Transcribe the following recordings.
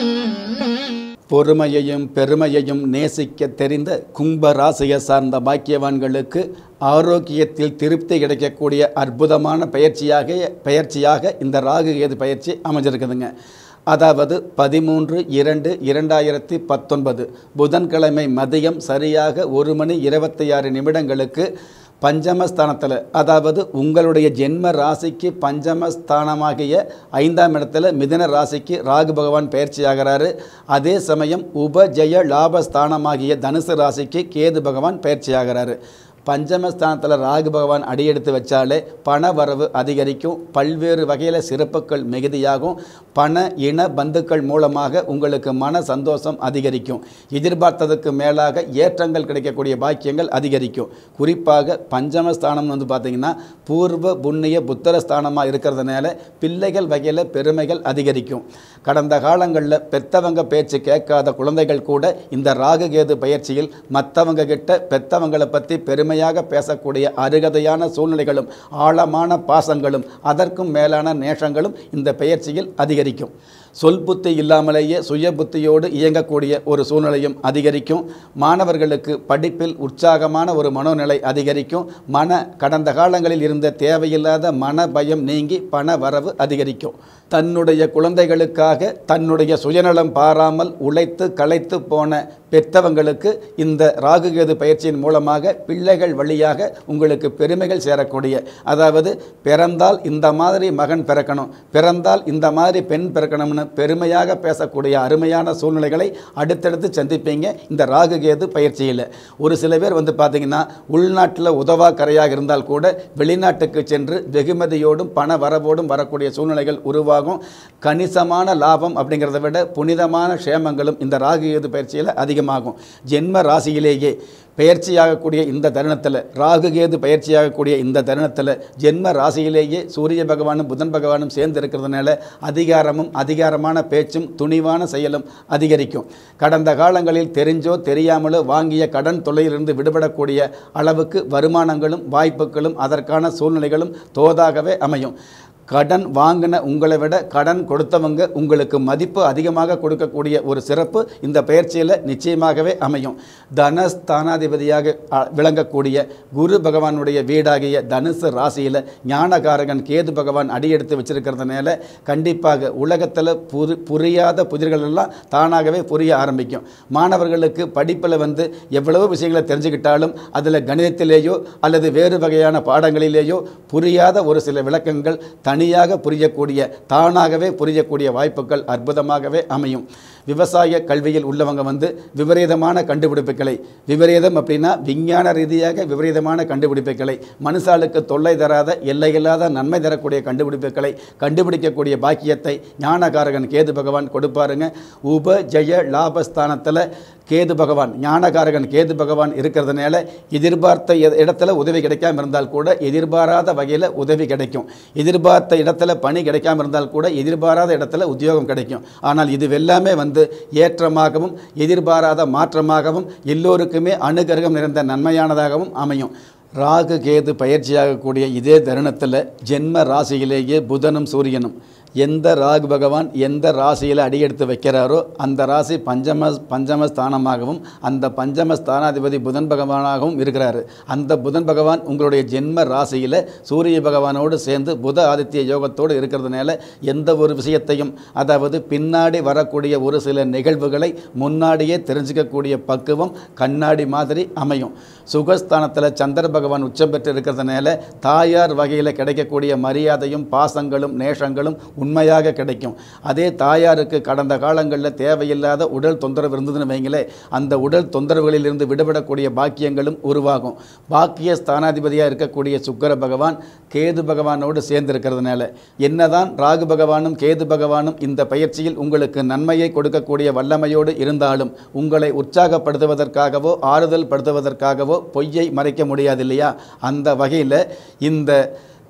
பொறுமையையும் பெருமையையும் நேசிக்க தெரிந்த கும்ப ராசியை சார்ந்த பாக்கியவான்களுக்கு ஆரோக்கியத்தில் திருப்தி கிடைக்கக்கூடிய அற்புதமான பயிற்சியாக பயிற்சியாக இந்த ராகு கேது பயிற்சி அமைஞ்சிருக்குதுங்க அதாவது பதிமூன்று இரண்டு இரண்டாயிரத்தி பத்தொன்பது புதன்கிழமை மதியம் சரியாக ஒரு மணி இருபத்தி ஆறு நிமிடங்களுக்கு பஞ்சமஸ்தானத்தில் அதாவது உங்களுடைய ஜென்ம ராசிக்கு பஞ்சமஸ்தானமாகிய ஐந்தாம் இடத்துல மிதுன ராசிக்கு ராகு பகவான் பயிற்சியாகிறாரு அதே சமயம் உபஜய லாபஸ்தானமாகிய தனுசு ராசிக்கு கேது பகவான் பயிற்சியாகிறாரு பஞ்சமஸ்தானத்தில் ராகு பகவான் அடியெடுத்து வச்சாலே பண வரவு அதிகரிக்கும் பல்வேறு வகையில் சிறப்புகள் மிகுதியாகும் பண இன பந்துக்கள் மூலமாக உங்களுக்கு மன சந்தோஷம் அதிகரிக்கும் எதிர்பார்த்ததுக்கு மேலாக ஏற்றங்கள் கிடைக்கக்கூடிய பாக்கியங்கள் அதிகரிக்கும் குறிப்பாக பஞ்சமஸ்தானம் வந்து பார்த்திங்கன்னா பூர்வ புண்ணிய புத்தர ஸ்தானமாக இருக்கிறதுனால பிள்ளைகள் வகையில் பெருமைகள் அதிகரிக்கும் கடந்த காலங்களில் பெத்தவங்க பேச்சு கேட்காத குழந்தைகள் கூட இந்த ராகு கேது பயிற்சியில் மற்றவங்க கிட்ட பெத்தவங்களை பற்றி பெருமையாக பேசக்கூடிய அருகதையான சூழ்நிலைகளும் ஆழமான பாசங்களும் அதற்கும் மேலான நேசங்களும் இந்த பயிற்சியில் அதிகரிக்கும் சொல் புத்தி இல்லாமலேயே சுய புத்தியோடு இயங்கக்கூடிய ஒரு சூழ்நிலையும் அதிகரிக்கும் மாணவர்களுக்கு படிப்பில் உற்சாகமான ஒரு மனோநிலை அதிகரிக்கும் மன கடந்த காலங்களில் இருந்த தேவையில்லாத மன பயம் நீங்கி பண வரவு அதிகரிக்கும் தன்னுடைய குழந்தைகளுக்காக தன்னுடைய சுயநலம் பாராமல் உழைத்து களைத்து போன பெற்றவங்களுக்கு இந்த ராகுகேது பயிற்சியின் மூலமாக பிள்ளைகள் வழியாக உங்களுக்கு பெருமைகள் சேரக்கூடிய அதாவது பிறந்தால் இந்த மாதிரி மகன் பிறக்கணும் பிறந்தால் இந்த மாதிரி பெண் பிறக்கணும்னு பெருமையாக பேசக்கூடிய அருமையான சூழ்நிலைகளை அடுத்தடுத்து சந்திப்பீங்க இந்த ராகுகேது பயிற்சியில் ஒரு சில பேர் வந்து பார்த்தீங்கன்னா உள்நாட்டில் உதவா கரையாக இருந்தால் கூட வெளிநாட்டுக்கு சென்று வெகுமதியோடும் பண வரவோடும் வரக்கூடிய சூழ்நிலைகள் உருவாகும் கணிசமான லாபம் அப்படிங்கிறத விட புனிதமான க்ஷேமங்களும் இந்த ராகுகேது பயிற்சியில் அதிகமாகும் ஜென்ம ராசியிலேயே பெயர்ச்சியாகக்கூடிய இந்த தருணத்தில் ராகுகேது பயிற்சியாகக்கூடிய இந்த தருணத்தில் ஜென்ம ராசியிலேயே சூரிய பகவானும் புதன் பகவானும் சேர்ந்து இருக்கிறதுனால அதிகாரமும் அதிகாரமான பேச்சும் துணிவான செயலும் அதிகரிக்கும் கடந்த காலங்களில் தெரிஞ்சோ தெரியாமலோ வாங்கிய கடன் தொல்லையிலிருந்து விடுபடக்கூடிய அளவுக்கு வருமானங்களும் வாய்ப்புகளும் அதற்கான சூழ்நிலைகளும் தோதாகவே அமையும் கடன் வாங்கின உங்களை விட கடன் கொடுத்தவங்க உங்களுக்கு மதிப்பு அதிகமாக கொடுக்கக்கூடிய ஒரு சிறப்பு இந்த பயிற்சியில் நிச்சயமாகவே அமையும் தனஸ்தானாதிபதியாக அ, விளங்கக்கூடிய குரு பகவானுடைய வீடாகிய தனுசு ராசியில் ஞானகாரகன் கேது பகவான் அடியெடுத்து வச்சிருக்கிறதுனால கண்டிப்பாக உலகத்தில் புரி புரியாத புதிர்கள் எல்லாம் தானாகவே புரிய ஆரம்பிக்கும் மாணவர்களுக்கு படிப்பில் வந்து எவ்வளவோ விஷயங்களை தெரிஞ்சுக்கிட்டாலும் அதில் கணிதத்திலேயோ அல்லது வேறு வகையான பாடங்களிலேயோ புரியாத ஒரு சில விளக்கங்கள் தனியாக புரியக்கூடிய தானாகவே புரியக்கூடிய வாய்ப்புகள் அற்புதமாகவே அமையும் விவசாய கல்வியில் உள்ளவங்க வந்து விபரீதமான கண்டுபிடிப்புகளை விபரீதம் அப்படின்னா விஞ்ஞான ரீதியாக விபரீதமான கண்டுபிடிப்புகளை மனுஷாளுக்கு தொல்லை தராத எல்லையில்லாத நன்மை தரக்கூடிய கண்டுபிடிப்புகளை கண்டுபிடிக்கக்கூடிய பாக்கியத்தை ஞானகாரகன் கேது பகவான் கொடுப்பாருங்க உப ஜெய லாபஸ்தானத்தில் கேது பகவான் ஞானகாரகன் கேது பகவான் இருக்கிறதுனால எதிர்பார்த்த இட- இடத்துல உதவி கிடைக்காம இருந்தால் கூட எதிர்பாராத வகையில் உதவி கிடைக்கும் எதிர்பார்த்த இடத்துல பணி கிடைக்காம இருந்தால் கூட எதிர்பாராத இடத்துல உத்தியோகம் கிடைக்கும் ஆனால் இது எல்லாமே வந்து ஏற்றமாகவும் எதிர்பாராத மாற்றமாகவும் எல்லோருக்குமே அனுகிரகம் நிறைந்த நன்மையானதாகவும் அமையும் ராகு கேது பயிற்சியாகக்கூடிய இதே தருணத்தில் ஜென்ம ராசியிலேயே புதனும் சூரியனும் எந்த ராகு பகவான் எந்த ராசியில் அடியெடுத்து வைக்கிறாரோ அந்த ராசி பஞ்சம பஞ்சம ஸ்தானமாகவும் அந்த பஞ்சம ஸ்தானாதிபதி புதன் பகவானாகவும் இருக்கிறாரு அந்த புதன் பகவான் உங்களுடைய ஜென்ம ராசியில் சூரிய பகவானோடு சேர்ந்து புத ஆதித்ய யோகத்தோடு இருக்கிறதுனால எந்த ஒரு விஷயத்தையும் அதாவது பின்னாடி வரக்கூடிய ஒரு சில நிகழ்வுகளை முன்னாடியே தெரிஞ்சுக்கக்கூடிய பக்குவம் கண்ணாடி மாதிரி அமையும் சுகஸ்தானத்தில் சந்திர பகவான் உச்சம் பெற்று இருக்கிறதுனால தாயார் வகையில் கிடைக்கக்கூடிய மரியாதையும் பாசங்களும் நேசங்களும் உண்மையாக கிடைக்கும் அதே தாயாருக்கு கடந்த காலங்களில் தேவையில்லாத உடல் தொந்தரவு இருந்ததுன்னு வைங்களே அந்த உடல் தொந்தரவுகளிலிருந்து விடுபடக்கூடிய பாக்கியங்களும் உருவாகும் பாக்கிய ஸ்தானாதிபதியாக இருக்கக்கூடிய சுக்கிர பகவான் கேது பகவானோடு சேர்ந்து இருக்கிறதுனால என்னதான் ராகு பகவானும் கேது பகவானும் இந்த பயிற்சியில் உங்களுக்கு நன்மையை கொடுக்கக்கூடிய வல்லமையோடு இருந்தாலும் உங்களை உற்சாகப்படுத்துவதற்காகவோ ஆறுதல் படுத்துவதற்காகவோ பொய்யை மறைக்க முடியாது இல்லையா அந்த வகையில் இந்த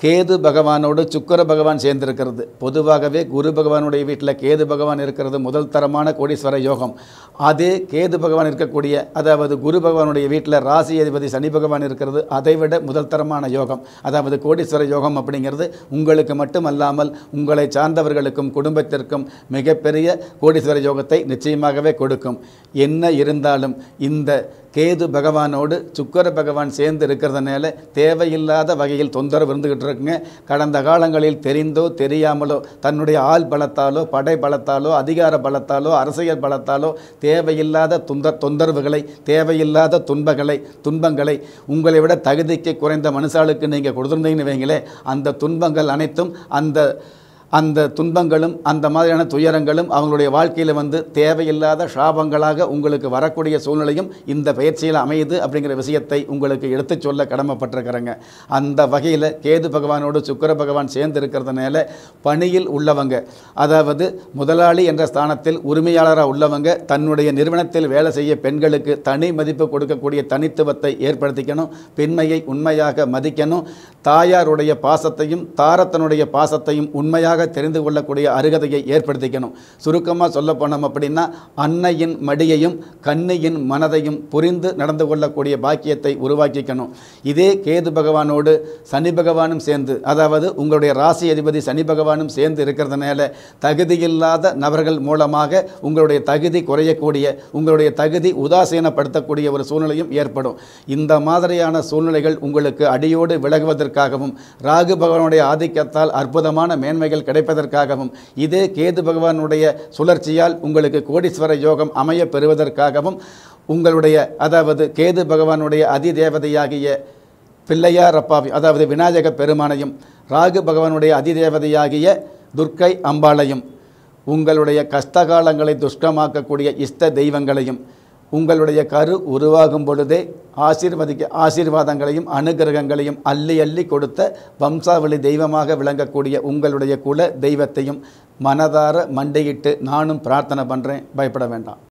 கேது பகவானோடு சுக்கிர பகவான் சேர்ந்திருக்கிறது பொதுவாகவே குரு பகவானுடைய வீட்டில் கேது பகவான் இருக்கிறது முதல் தரமான கோடீஸ்வர யோகம் அதே கேது பகவான் இருக்கக்கூடிய அதாவது குரு பகவானுடைய வீட்டில் ராசி அதிபதி சனி பகவான் இருக்கிறது அதைவிட முதல் தரமான யோகம் அதாவது கோடீஸ்வர யோகம் அப்படிங்கிறது உங்களுக்கு மட்டுமல்லாமல் உங்களை சார்ந்தவர்களுக்கும் குடும்பத்திற்கும் மிகப்பெரிய கோடீஸ்வர யோகத்தை நிச்சயமாகவே கொடுக்கும் என்ன இருந்தாலும் இந்த கேது பகவானோடு சுக்கர பகவான் சேர்ந்து இருக்கிறதுனால தேவையில்லாத வகையில் தொந்தரவு இருந்துகிட்டு இருக்குங்க கடந்த காலங்களில் தெரிந்தோ தெரியாமலோ தன்னுடைய ஆள் பலத்தாலோ படை பலத்தாலோ அதிகார பலத்தாலோ அரசியல் பலத்தாலோ தேவையில்லாத துந்த தொந்தரவுகளை தேவையில்லாத துன்பங்களை துன்பங்களை உங்களை விட தகுதிக்கு குறைந்த மனுஷாளுக்கு நீங்கள் கொடுத்துருந்தீங்கன்னு வைங்களே அந்த துன்பங்கள் அனைத்தும் அந்த அந்த துன்பங்களும் அந்த மாதிரியான துயரங்களும் அவங்களுடைய வாழ்க்கையில் வந்து தேவையில்லாத சாபங்களாக உங்களுக்கு வரக்கூடிய சூழ்நிலையும் இந்த பயிற்சியில் அமையுது அப்படிங்கிற விஷயத்தை உங்களுக்கு எடுத்துச் சொல்ல கடமைப்பட்டிருக்கிறேங்க அந்த வகையில் கேது பகவானோடு சுக்கிர பகவான் சேர்ந்து இருக்கிறதுனால பணியில் உள்ளவங்க அதாவது முதலாளி என்ற ஸ்தானத்தில் உரிமையாளராக உள்ளவங்க தன்னுடைய நிறுவனத்தில் வேலை செய்ய பெண்களுக்கு தனி மதிப்பு கொடுக்கக்கூடிய தனித்துவத்தை ஏற்படுத்திக்கணும் பெண்மையை உண்மையாக மதிக்கணும் தாயாருடைய பாசத்தையும் தாரத்தனுடைய பாசத்தையும் உண்மையாக தெரிந்து கொள்ளக்கூடிய அருகதையை ஏற்படுத்திக்கணும் சுருக்கமாக சொல்ல போனோம் அப்படின்னா அன்னையின் மடியையும் கண்ணியின் மனதையும் புரிந்து நடந்து கொள்ளக்கூடிய பாக்கியத்தை உருவாக்கிக்கணும் இதே கேது பகவானோடு சனி பகவானும் சேர்ந்து அதாவது உங்களுடைய ராசி அதிபதி சனி பகவானும் சேர்ந்து இருக்கிறதுனால தகுதியில்லாத நபர்கள் மூலமாக உங்களுடைய தகுதி குறையக்கூடிய உங்களுடைய தகுதி உதாசீனப்படுத்தக்கூடிய ஒரு சூழ்நிலையும் ஏற்படும் இந்த மாதிரியான சூழ்நிலைகள் உங்களுக்கு அடியோடு விலகுவதற்காகவும் ராகு பகவானுடைய ஆதிக்கத்தால் அற்புதமான மேன்மைகள் கிடைப்பதற்காகவும் இதே கேது பகவானுடைய சுழற்சியால் உங்களுக்கு கோடீஸ்வர யோகம் அமைய பெறுவதற்காகவும் உங்களுடைய அதாவது கேது பகவானுடைய அதிதேவதையாகிய பிள்ளையார் அப்பாவி அதாவது விநாயக பெருமானையும் ராகு பகவானுடைய அதிதேவதையாகிய துர்க்கை அம்பாளையும் உங்களுடைய கஷ்டகாலங்களை துஷ்டமாக்கக்கூடிய இஷ்ட தெய்வங்களையும் உங்களுடைய கரு உருவாகும் பொழுதே ஆசீர்வதிக்க ஆசீர்வாதங்களையும் அனுகிரகங்களையும் அள்ளி அள்ளி கொடுத்த வம்சாவளி தெய்வமாக விளங்கக்கூடிய உங்களுடைய குல தெய்வத்தையும் மனதார மண்டையிட்டு நானும் பிரார்த்தனை பண்ணுறேன் பயப்பட வேண்டாம்